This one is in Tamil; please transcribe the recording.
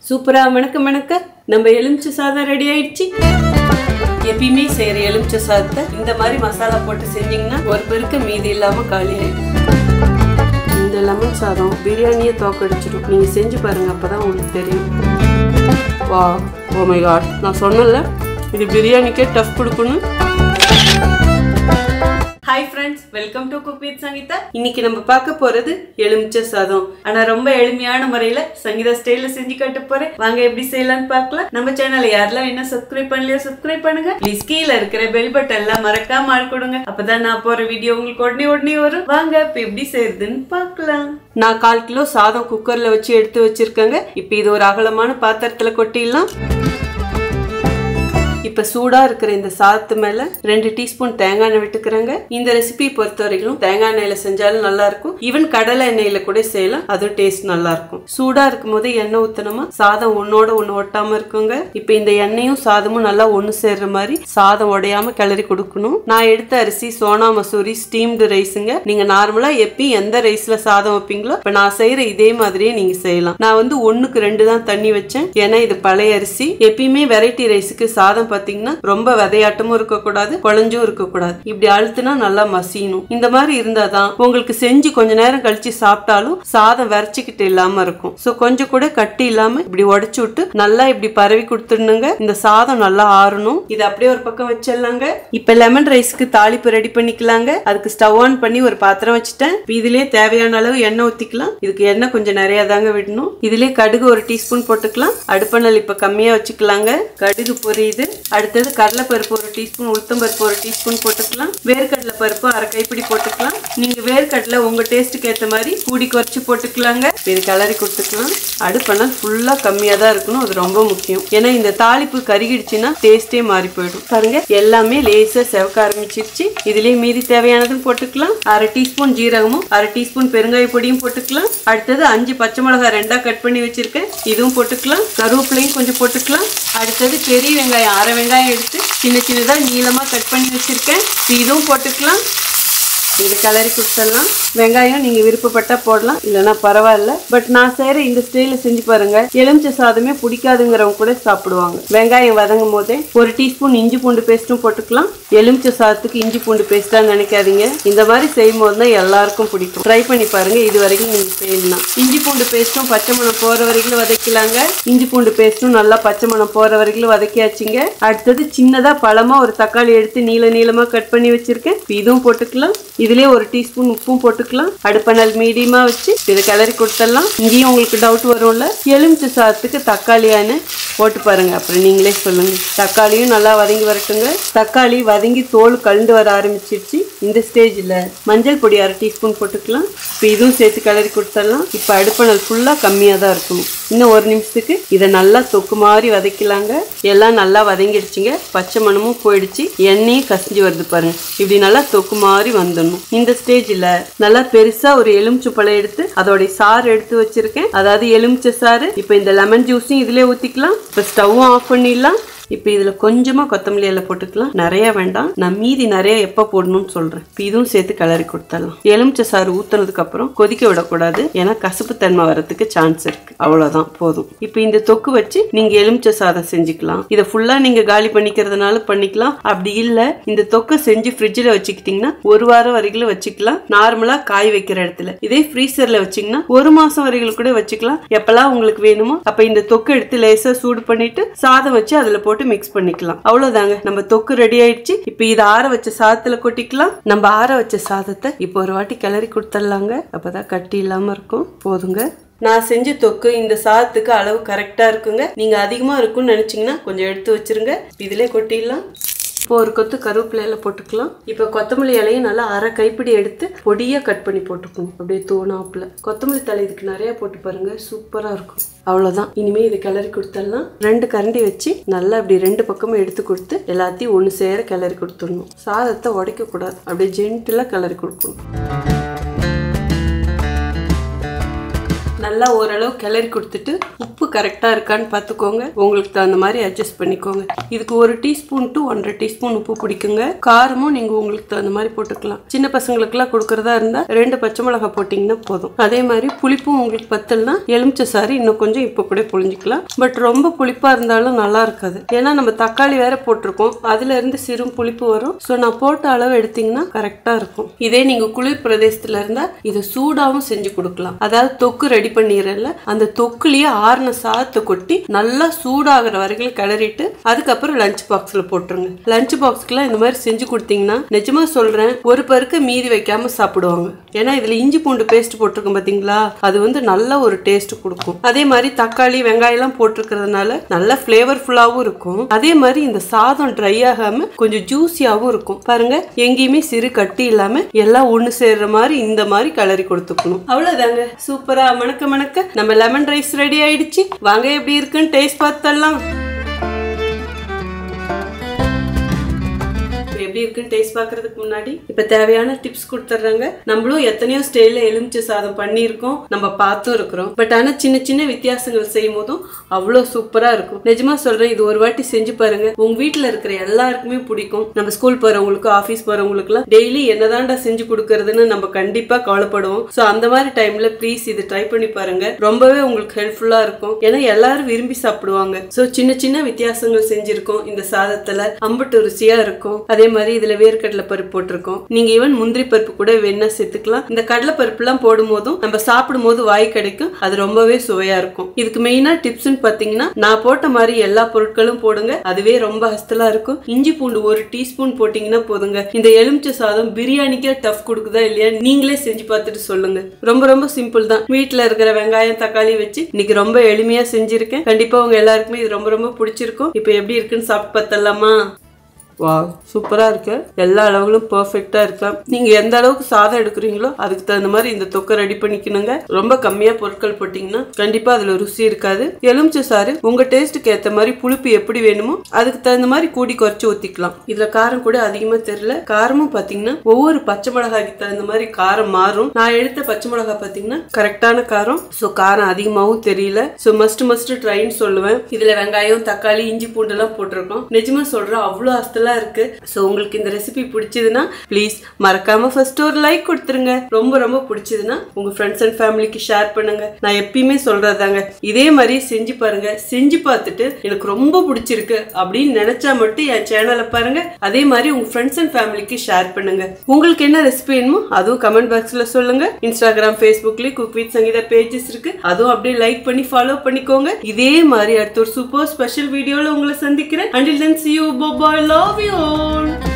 சூப்பரா மணக்க மணக்க நம்ம எலுமிச்சை சாதம் ரெடி ஆயிடுச்சு எப்பயுமே செய்யற எலுமிச்சை சாதத்தை இந்த மாதிரி மசாலா போட்டு செஞ்சீங்கன்னா ஒரு பேருக்கு மீதி இல்லாம காலி ஆயிடும் இந்த லெமன் சாதம் பிரியாணியே தோக்கடிச்சிடும் நீங்க செஞ்சு பாருங்க அப்பதான் உங்களுக்கு தெரியும் வா ஓ மை காட் நான் சொன்னல இது பிரியாணிக்கே டஃப் கொடுக்கணும் hi friends welcome to cook with Sangeetha இன்னைக்கு நம்ம பார்க்க போறது எலுமிச்சை சாதம் ஆனா ரொம்ப எளிமையான முறையில சங்கீதா ஸ்டைல்ல செஞ்சு காட்ட போறேன் வாங்க எப்படி செய்யலாம்னு பார்க்கலாம் நம்ம சேனலை யாரெல்லாம் என்ன சப்ஸ்கிரைப் பண்ணலையோ சப்ஸ்கிரைப் பண்ணுங்க ப்ளீஸ் கீழே இருக்கிற பெல் பட்டன் எல்லாம் மறக்காம ஆள் கொடுங்க அப்பதான் நான் போற வீடியோ உங்களுக்கு உடனே உடனே வரும் வாங்க இப்ப எப்படி செய்யறதுன்னு பார்க்கலாம் நான் கால் கிலோ சாதம் குக்கர்ல வச்சு எடுத்து வச்சிருக்கேங்க இப்போ இது ஒரு அகலமான பாத்திரத்துல கொட்டிடலாம் இப்ப சூடா இருக்கிற இந்த சாதத்து மேல ரெண்டு டீஸ்பூன் தேங்காய் எண்ணெய் விட்டுக்கிறேங்க இந்த ரெசிபி பொறுத்த வரைக்கும் தேங்காய் எண்ணெயில செஞ்சாலும் நல்லா இருக்கும் ஈவன் கடலை எண்ணெயில கூட செய்யலாம் அதுவும் டேஸ்ட் நல்லா இருக்கும் சூடா இருக்கும் போது எண்ணெய் ஊத்தணுமா சாதம் ஒன்னோட ஒண்ணு ஒட்டாம இருக்குங்க இப்ப இந்த எண்ணெயும் சாதமும் நல்லா ஒண்ணு சேர்ற மாதிரி சாதம் உடையாம கிளறி கொடுக்கணும் நான் எடுத்த அரிசி சோனா மசூரி ஸ்டீம்டு ரைஸுங்க நீங்க நார்மலா எப்பயும் எந்த ரைஸ்ல சாதம் வைப்பீங்களோ இப்ப நான் செய்யற இதே மாதிரியே நீங்க செய்யலாம் நான் வந்து ஒண்ணுக்கு ரெண்டு தான் தண்ணி வச்சேன் ஏன்னா இது பழைய அரிசி எப்பயுமே வெரைட்டி ரைஸுக்கு சாதம் பாத்தீங்கன்னா ரொம்ப விதையாட்டமும் இருக்கக்கூடாது குழஞ்சும் இருக்கக்கூடாது இப்படி அழுத்துனா நல்லா மசியணும் இந்த மாதிரி இருந்தாதான் உங்களுக்கு செஞ்சு கொஞ்ச நேரம் கழிச்சு சாப்பிட்டாலும் சாதம் விரைச்சிக்கிட்டு இல்லாம இருக்கும் சோ கொஞ்சம் கூட கட்டி இல்லாம இப்படி உடைச்சு விட்டு நல்லா இப்படி பரவி கொடுத்துடணுங்க இந்த சாதம் நல்லா ஆறணும் இது அப்படியே ஒரு பக்கம் வச்சிடலாங்க இப்ப லெமன் ரைஸ்க்கு தாளிப்பு ரெடி பண்ணிக்கலாங்க அதுக்கு ஸ்டவ் ஆன் பண்ணி ஒரு பாத்திரம் வச்சுட்டேன் இப்ப இதுலயே தேவையான அளவு எண்ணெய் ஊத்திக்கலாம் இதுக்கு எண்ணெய் கொஞ்சம் நிறைய தாங்க விடணும் இதுலயே கடுகு ஒரு டீஸ்பூன் போட்டுக்கலாம் அடுப்பணல் இப்ப கம்மியா வச்சுக்கலாங்க கடுகு பொரியுது அடுத்தது கடலைப்பருப்பு ஒரு டீஸ்பூன் உளுத்தம்பருப்பு ஒரு டீஸ்பூன் போட்டுக்கலாம் வேர்க்கடலை பருப்பு அரை கைப்பிடி போட்டுக்கலாம் நீங்க வேர்க்கடலை உங்க டேஸ்ட்டுக்கு ஏற்ற மாதிரி கூடி குறைச்சி போட்டுக்கலாங்க இது கலரி கொடுத்துக்கலாம் அடுப்பெல்லாம் ஃபுல்லா கம்மியா தான் இருக்கணும் அது ரொம்ப முக்கியம் ஏன்னா இந்த தாளிப்பு கருகிடுச்சுன்னா டேஸ்டே மாறி போயிடும் பாருங்க எல்லாமே லேசா செவக்க ஆரம்பிச்சிருச்சு இதுலயே மீதி தேவையானதும் போட்டுக்கலாம் அரை டீஸ்பூன் ஜீரகமும் அரை டீஸ்பூன் பெருங்காய பொடியும் போட்டுக்கலாம் அடுத்தது அஞ்சு பச்சை மிளகாய் ரெண்டா கட் பண்ணி வச்சிருக்கேன் இதுவும் போட்டுக்கலாம் கருவேப்பிலையும் கொஞ்சம் போட்டுக்கலாம் அடுத்தது பெரிய வெங்காயம் அரை வெங்காயம் எடுத்து சின்ன சின்னதாக நீளமாக கட் பண்ணி வச்சுருக்கேன் இதுவும் போட்டுக்கலாம் இது கலரி கொடுத்துடலாம் வெங்காயம் நீங்கள் விருப்பப்பட்டா போடலாம் இல்லைன்னா பரவாயில்ல பட் நான் செய்கிற இந்த ஸ்டைலில் செஞ்சு பாருங்க எலுமிச்சை சாதமே பிடிக்காதுங்கிறவங்க கூட சாப்பிடுவாங்க வெங்காயம் வதங்கும் போதே ஒரு டீஸ்பூன் இஞ்சி பூண்டு பேஸ்ட்டும் போட்டுக்கலாம் எலுமிச்சை சாதத்துக்கு இஞ்சி பூண்டு பேஸ்ட்டாக நினைக்காதீங்க இந்த மாதிரி செய்யும் போது தான் எல்லாருக்கும் பிடிக்கும் ட்ரை பண்ணி பாருங்க இது வரைக்கும் நீங்கள் செய்யலாம் இஞ்சி பூண்டு பேஸ்ட்டும் பச்சை மணம் போகிற வரைக்கும் வதக்கலாங்க இஞ்சி பூண்டு பேஸ்ட்டும் நல்லா பச்சை மணம் போகிற வரைக்கும் வதக்கியாச்சுங்க அடுத்தது சின்னதாக பழமாக ஒரு தக்காளி எடுத்து நீள நீளமாக கட் பண்ணி வச்சிருக்கேன் இதுவும் போட்டுக்கலாம் இதுலயே ஒரு டீஸ்பூன் உப்பும் போட்டுக்கலாம் அடுப்பணல் மீடியமா வச்சு இதை கிளறி கொடுத்துடலாம் இங்கேயும் உங்களுக்கு டவுட் வரும்ல எலுமிச்சை சாதத்துக்கு தக்காளியான்னு போட்டு பாருங்க அப்புறம் நீங்களே சொல்லுங்க தக்காளியும் நல்லா வதங்கி வரட்டுங்க தக்காளி வதங்கி தோல் கழுந்து வர ஆரம்பிச்சிருச்சு இந்த ஸ்டேஜில் மஞ்சள் பொடி அரை டீஸ்பூன் போட்டுக்கலாம் இப்போ இதுவும் சேர்த்து கிளறி கொடுத்துடலாம் இப்போ அடுப்பணல் ஃபுல்லாக கம்மியாக தான் இருக்கணும் இன்னும் ஒரு நிமிஷத்துக்கு இதை நல்லா தொக்கு மாதிரி வதக்கலாங்க எல்லாம் நல்லா வதங்கிடுச்சுங்க பச்சை மணமும் போயிடுச்சு எண்ணெயும் கசிஞ்சு வருது பாருங்க இப்படி நல்லா தொக்கு மாதிரி வந்துடணும் இந்த ஸ்டேஜில் நல்லா பெருசா ஒரு எலுமிச்சை பழம் எடுத்து அதோடைய சாறு எடுத்து வச்சிருக்கேன் அதாவது எலுமிச்சை சாறு இப்போ இந்த லெமன் ஜூஸையும் இதுலயே ஊற்றிக்கலாம் இப்போ ஸ்டவ்வும் ஆஃப் பண்ணிடலாம் இப்போ இதில் கொஞ்சமாக கொத்தமல்லி இலை போட்டுக்கலாம் நிறைய வேண்டாம் நான் மீதி நிறைய எப்போ போடணும்னு சொல்கிறேன் இப்போ இதுவும் சேர்த்து கிளறி கொடுத்துடலாம் எலுமிச்சை சாறு ஊற்றுனதுக்கு அப்புறம் கொதிக்க விடக்கூடாது ஏன்னா கசப்பு தன்மை வரதுக்கு சான்ஸ் இருக்கு அவ்வளோதான் போதும் இப்போ இந்த தொக்கு வச்சு நீங்கள் எலுமிச்சை சாதம் செஞ்சுக்கலாம் இதை ஃபுல்லாக நீங்கள் காலி பண்ணிக்கிறதுனால பண்ணிக்கலாம் அப்படி இல்லை இந்த தொக்கை செஞ்சு ஃப்ரிட்ஜில் வச்சுக்கிட்டிங்கன்னா ஒரு வாரம் வரைக்கும் வச்சுக்கலாம் நார்மலாக காய் வைக்கிற இடத்துல இதே ஃப்ரீசரில் வச்சிங்கன்னா ஒரு மாதம் வரைக்கும் கூட வச்சுக்கலாம் எப்பெல்லாம் உங்களுக்கு வேணுமோ அப்போ இந்த தொக்கு எடுத்து லேசாக சூடு பண்ணிட்டு சாதம் வச்சு அதில் போட்டு போட்டு மிக்ஸ் பண்ணிக்கலாம் அவ்வளவுதாங்க நம்ம தொக்கு ரெடி ஆயிடுச்சு இப்போ இதை ஆற வச்ச சாதத்துல கொட்டிக்கலாம் நம்ம ஆற வச்ச சாதத்தை இப்போ ஒரு வாட்டி கிளறி கொடுத்துடலாங்க அப்பதான் கட்டி இல்லாம இருக்கும் போதுங்க நான் செஞ்ச தொக்கு இந்த சாதத்துக்கு அளவு கரெக்டா இருக்குங்க நீங்க அதிகமா இருக்கும்னு நினைச்சீங்கன்னா கொஞ்சம் எடுத்து வச்சிருங்க இதுல கொட்டிடலாம் இப்போ ஒரு கொத்து கருவேப்பிலையில போட்டுக்கலாம் இப்போ கொத்தமல்லி இலையும் நல்லா அரை கைப்பிடி எடுத்து பொடியாக கட் பண்ணி போட்டுக்கணும் அப்படியே தூணாப்புல கொத்தமல்லி தலை இதுக்கு நிறைய போட்டு பாருங்க சூப்பராக இருக்கும் அவ்வளோதான் இனிமே இதை கிளறி கொடுத்துடலாம் ரெண்டு கரண்டி வச்சு நல்லா இப்படி ரெண்டு பக்கமும் எடுத்து கொடுத்து எல்லாத்தையும் ஒன்று சேர கிளறி கொடுத்துடணும் சாதத்தை உடைக்க கூடாது அப்படியே ஜென்டிலாக கிளறி கொடுக்கணும் நல்லா ஓரளவு கிளறி கொடுத்துட்டு உப்பு கரெக்டாக இருக்கான்னு பார்த்துக்கோங்க உங்களுக்கு தகுந்த மாதிரி அட்ஜஸ்ட் பண்ணிக்கோங்க இதுக்கு ஒரு டீஸ்பூன் டு ஒன்றரை டீஸ்பூன் உப்பு பிடிக்குங்க காரமும் நீங்கள் உங்களுக்கு தகுந்த மாதிரி போட்டுக்கலாம் சின்ன பசங்களுக்குலாம் கொடுக்கறதா இருந்தால் ரெண்டு பச்சை மிளகாய் போட்டிங்கன்னா போதும் அதே மாதிரி புளிப்பும் உங்களுக்கு பத்தலனா எலுமிச்சை சாறு இன்னும் கொஞ்சம் இப்போ கூட புளிஞ்சிக்கலாம் பட் ரொம்ப புளிப்பாக இருந்தாலும் நல்லா இருக்காது ஏன்னா நம்ம தக்காளி வேற போட்டிருக்கோம் அதுல இருந்து சிறு புளிப்பு வரும் ஸோ நான் போட்ட அளவு எடுத்தீங்கன்னா கரெக்டாக இருக்கும் இதே நீங்கள் குளிர் பிரதேசத்துல இருந்தால் இதை சூடாகவும் செஞ்சு கொடுக்கலாம் அதாவது தொக்கு ரெடி பண்ணிடுறல அந்த தொக்குலயே ஆறுன சாதத்தை கொட்டி நல்லா சூடாகிற வரைக்கும் கிளறிட்டு அதுக்கப்புறம் லஞ்ச் பாக்ஸ்ல போட்டுருங்க லஞ்ச் பாக்ஸ்க்குலாம் இந்த மாதிரி செஞ்சு கொடுத்தீங்கன்னா நிஜமா சொல்றேன் ஒரு பருக்க மீதி வைக்காம சாப்பிடுவாங்க ஏன்னா இதுல இஞ்சி பூண்டு பேஸ்ட் போட்டிருக்கோம் பாத்தீங்களா அது வந்து நல்ல ஒரு டேஸ்ட் கொடுக்கும் அதே மாதிரி தக்காளி வெங்காயம் எல்லாம் போட்டிருக்கிறதுனால நல்ல ஃபிளேவர்ஃபுல்லாவும் இருக்கும் அதே மாதிரி இந்த சாதம் ட்ரை ஆகாம கொஞ்சம் ஜூஸியாவும் இருக்கும் பாருங்க எங்கேயுமே சிறு கட்டி இல்லாம எல்லாம் ஒண்ணு சேர்ற மாதிரி இந்த மாதிரி கலரி கொடுத்துக்கணும் அவ்வளவுதாங்க சூப்பரா மணக்க மணக்க நம்ம லெமன் ரைஸ் ரெடி ஆயிடுச்சு வாங்க எப்படி இருக்குன்னு டேஸ்ட் பார்த்தலாம் எப்படி இருக்குன்னு டேஸ்ட் பார்க்கறதுக்கு முன்னாடி இப்ப தேவையான டிப்ஸ் கொடுத்துட்றாங்க நம்மளும் எத்தனையோ ஸ்டைல எலுமிச்சை சாதம் பண்ணியிருக்கோம் நம்ம பார்த்தும் இருக்கிறோம் பட் ஆனா சின்ன சின்ன வித்தியாசங்கள் செய்யும் போதும் அவ்வளோ சூப்பரா இருக்கும் நிஜமா சொல்றேன் இது ஒரு வாட்டி செஞ்சு பாருங்க உங்க வீட்டுல இருக்கிற எல்லாருக்குமே பிடிக்கும் நம்ம ஸ்கூல் போறவங்களுக்கு ஆஃபீஸ் போறவங்களுக்குலாம் டெய்லி என்னதான்டா செஞ்சு கொடுக்கறதுன்னு நம்ம கண்டிப்பா கவலைப்படுவோம் ஸோ அந்த மாதிரி டைம்ல ப்ளீஸ் இது ட்ரை பண்ணி பாருங்க ரொம்பவே உங்களுக்கு ஹெல்ப்ஃபுல்லா இருக்கும் ஏன்னா எல்லாரும் விரும்பி சாப்பிடுவாங்க ஸோ சின்ன சின்ன வித்தியாசங்கள் செஞ்சிருக்கோம் இந்த சாதத்துல அம்பட்டு ருசியா இருக்கும் அதே மாதிரி இதுல வேர்க்கடலை பருப்பு போட்டிருக்கோம் நீங்க ஈவன் முந்திரி பருப்பு கூட வேணா சேர்த்துக்கலாம் இந்த கடலை பருப்பு எல்லாம் போடும் போதும் நம்ம சாப்பிடும் போது வாய் கிடைக்கும் அது ரொம்பவே சுவையா இருக்கும் இதுக்கு மெயினா டிப்ஸ்னு பாத்தீங்கன்னா நான் போட்ட மாதிரி எல்லா பொருட்களும் போடுங்க அதுவே ரொம்ப ஹஸ்தலா இருக்கும் இஞ்சி பூண்டு ஒரு டீஸ்பூன் போட்டீங்கன்னா போதுங்க இந்த எலுமிச்சை சாதம் பிரியாணிக்கே டஃப் கொடுக்குதா இல்லையா நீங்களே செஞ்சு பார்த்துட்டு சொல்லுங்க ரொம்ப ரொம்ப சிம்பிள் தான் வீட்டுல இருக்கிற வெங்காயம் தக்காளி வச்சு இன்னைக்கு ரொம்ப எளிமையா செஞ்சிருக்கேன் கண்டிப்பா உங்க எல்லாருக்குமே இது ரொம்ப ரொம்ப பிடிச்சிருக்கும் இப்போ எப்படி இருக்குன்னு சாப்பிட்டு பார்த்தலாமா வா சூப்பரா இருக்கு எல்லா அளவுகளும் பெர்ஃபெக்ட்டா இருக்கு நீங்க எந்த அளவுக்கு சாதம் எடுக்கிறீங்களோ அதுக்கு தகுந்த மாதிரி இந்த தொக்கை ரெடி பண்ணிக்கணுங்க ரொம்ப கம்மியா பொருட்கள் போட்டீங்கன்னா கண்டிப்பா அதுல ருசி இருக்காது எலுமிச்சை சாறு உங்க டேஸ்ட்டுக்கு ஏத்த மாதிரி புளிப்பு எப்படி வேணுமோ அதுக்கு தகுந்த மாதிரி கூடி குறைச்சு ஊத்திக்கலாம் இதுல காரம் கூட அதிகமா தெரியல காரமும் பாத்தீங்கன்னா ஒவ்வொரு பச்சை மிளகாய்க்கு தகுந்த மாதிரி காரம் மாறும் நான் எடுத்த பச்சை மிளகாய் பாத்தீங்கன்னா கரெக்டான காரம் ஸோ காரம் அதிகமாகவும் தெரியல ஸோ மஸ்ட் மஸ்ட் ட்ரைன்னு சொல்லுவேன் இதுல வெங்காயம் தக்காளி இஞ்சி பூண்டு எல்லாம் போட்டிருக்கோம் நிஜமா சொல்றேன் அவ்வளோ அஸ்தலா இருக்கு ஸோ உங்களுக்கு இந்த ரெசிபி பிடிச்சதுன்னா ப்ளீஸ் மறக்காம ஃபர்ஸ்ட் ஒரு லைக் கொடுத்துருங்க ரொம்ப ரொம்ப பிடிச்சதுன்னா உங்க ஃப்ரெண்ட்ஸ் அண்ட் ஃபேமிலிக்கு ஷேர் பண்ணுங்க நான் எப்பயுமே சொல்றதாங்க இதே மாதிரி செஞ்சு பாருங்க செஞ்சு பார்த்துட்டு எனக்கு ரொம்ப பிடிச்சிருக்கு அப்படின்னு நினைச்சா மட்டும் என் சேனலை பாருங்க அதே மாதிரி உங்க ஃப்ரெண்ட்ஸ் அண்ட் ஃபேமிலிக்கு ஷேர் பண்ணுங்க உங்களுக்கு என்ன ரெசிபி வேணுமோ அதுவும் கமெண்ட் பாக்ஸ்ல சொல்லுங்க இன்ஸ்டாகிராம் ஃபேஸ்புக்லயும் குக் வித் சங்கீதா பேஜஸ் இருக்கு அதுவும் அப்படியே லைக் பண்ணி ஃபாலோ பண்ணிக்கோங்க இதே மாதிரி அடுத்த ஒரு சூப்பர் ஸ்பெஷல் வீடியோல உங்களை சந்திக்கிறேன் until then see you bye bye love you all